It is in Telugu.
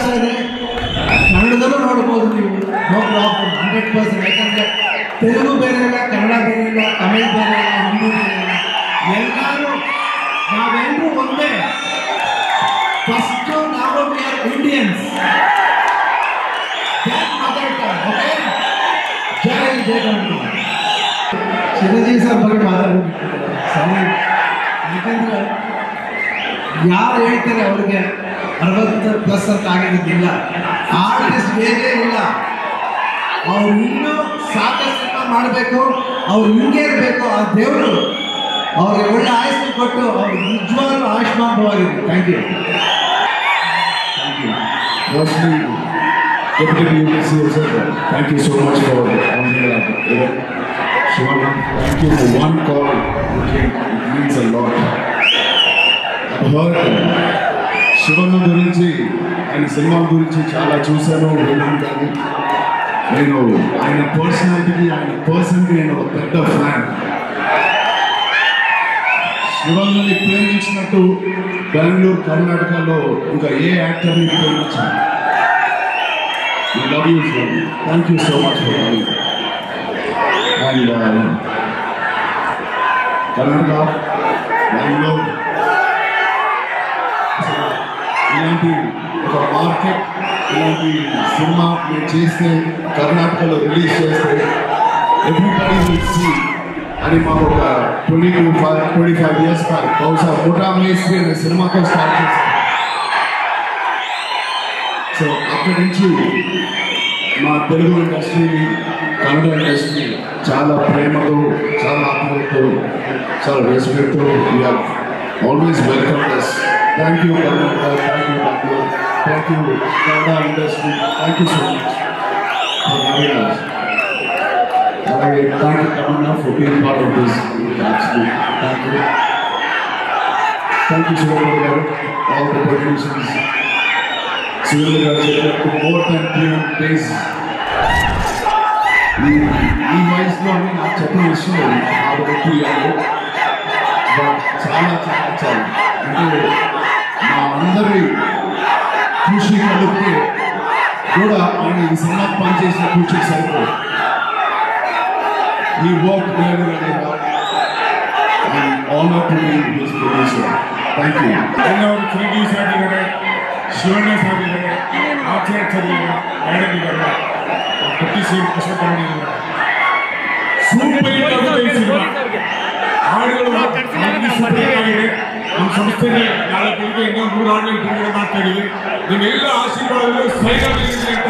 ಇದೆ ಕನ್ನಡದಲ್ಲೂ ನೋಡ್ಬೋದು ನೀವು ನೋ ಪ್ರಾಬ್ಲಮ್ ಹಂಡ್ರೆಡ್ ಪರ್ಸೆಂಟ್ ಯಾಕಂದರೆ ತೆಲುಗು ಬೇರೆ ಇಲ್ಲ ಕನ್ನಡ ಬೇರೆ ಇಲ್ಲ ತಮಿಳ್ ಬೇರೆ ಇಲ್ಲ ಹಿಂದಿ ಬೇರೆ ಇಲ್ಲ ಎಲ್ಲರೂ ನಾವೆಲ್ಲರೂ ಒಂದೇ ಫಸ್ಟು ನಾವು we are Indians mother tongue okay ಜೈ ಜೈ ಕನ್ನಡ ಚಿರಂಜೀವಿ ಸರ್ ಬಗ್ಗೆ ಮಾತಾಡಬೇಕು ಸರಿ ಯಾಕಂದ್ರೆ ಯಾರು ಹೇಳ್ತಾರೆ ಅವ್ರಿಗೆ ಅರವತ್ತು ಪ್ಲಸ್ ಅಂತ ಆಗಿರೋದಿಲ್ಲ ಆರ್ಟಿಸ್ಟ್ ಬೇರೆ ಇಲ್ಲ ಅವ್ರು ಇನ್ನೂ ಸಾಕಷ್ಟು ಸಿನಿಮಾ ಮಾಡಬೇಕು ಅವ್ರು ಹಿಂಗೆ ಇರಬೇಕು ಆ ದೇವರು ಅವ್ರಿಗೆ ಒಳ್ಳೆ ಆಯಸ್ಸು ಕೊಟ್ಟು ಅವ್ರು ನಿಜವಾಗ್ಲೂ ಆಯುಷ್ಮಾನ್ ಭವಾಗಿರಲಿ thank you Firstly, Deputy UPC sir, thank you so much for on the event. Shivana, thank you for one call. Okay, it means a lot. I've heard Shivanna గురించి ఆయన సినిమా గురించి చాలా చూశాను విన్నాను కానీ నేను ఆయన పర్సనాలిటీకి ఆయన పర్సన్కి నేను ఒక పెద్ద ఫ్యాన్ శివన్నని ప్రేమించినట్టు బెంగళూరు కర్ణాటకలో ఇంకా ఏ యాక్టర్ని ప్రేమించాను We love you, Shivan. Thank you so much for coming. And uh, Karnataka Bengaluru ఇలాంటి ఒక మార్కెట్ ఇలాంటి సినిమా మీరు చేస్తే కర్ణాటకలో రిలీజ్ చేస్తే ఎవ్రీబడి విల్ సీ అని మాకు ఒక twenty to five twenty five years back బహుశా ముఠా మేస్త్రి అనే సినిమాతో స్టార్ట్ చేశారు సో అక్కడి నుంచి మా తెలుగు ఇండస్ట్రీని కన్నడ ఇండస్ట్రీ చాలా ప్రేమతో చాలా ఆత్మతో చాలా రెస్పెక్ట్తో we are always welcome thus thank you Karnataka thank you Bengaluru thank you Kannada industry thank you so much అలాగే thank you Kamanna for being part of this actually thank you thank you Surendra గారు ఆల్ ద పొలిటీషియన్స్ సురేంద్ర గారు చెప్పినట్టు more than three hundred days ఈ ఈ వయసులో నాకు చెప్పిన విషయం ఆవిడ టూ ఇయర్ బట్ చాలా చాలా చాలా అంటే మా అందరి కృషి కలిపితే కూడా ఆయన ఈ సినిమా పనిచేసిన కృషి సరిపోదు ఈ వర్క్ వేరు and honour to be his producer thank you ಎಲ್ಲವರು ಚಿರಂಜೀವಿ ಸಾರ್ ಇದ್ದಾರೆ ಶಿವಣ್ಣ ಸಾರ್ ಇದ್ದಾರೆ ಆಚಾರ್ಯ ಸರ್ ಇದ್ದಾರೆ ಮೇಡಮ್ ಇದ್ದಾರೆ ಪಟ್ಟಿ ಸಿ ಅಶೋಕ್ ಅಣ್ಣ ಇದ್ದಾರೆ ಸೂಪರ್ ಹಿಟ್ ಆಗಿದೆ ಈ ಸಿನಿಮಾ ಹಾಡುಗಳು ನಮಗೆ ಸೂಪರ್ ಹಿಟ್ ಆಗಿದೆ ನಮ್ಮ ಸಂಸ್ಥೆಗೆ ನಾಳೆ ಬೆಳಿಗ್ಗೆ ಇನ್ನೊಂದು ಮೂರು ಹಾಡುಗಳು ಬಿಡುಗಡೆ ಮಾಡ್ತಾ ಇದೀವಿ ನಿಮ್ಮೆಲ್ಲ ಆಶೀರ್ವಾದಗಳು ಸೈಡ್ ಅಂತ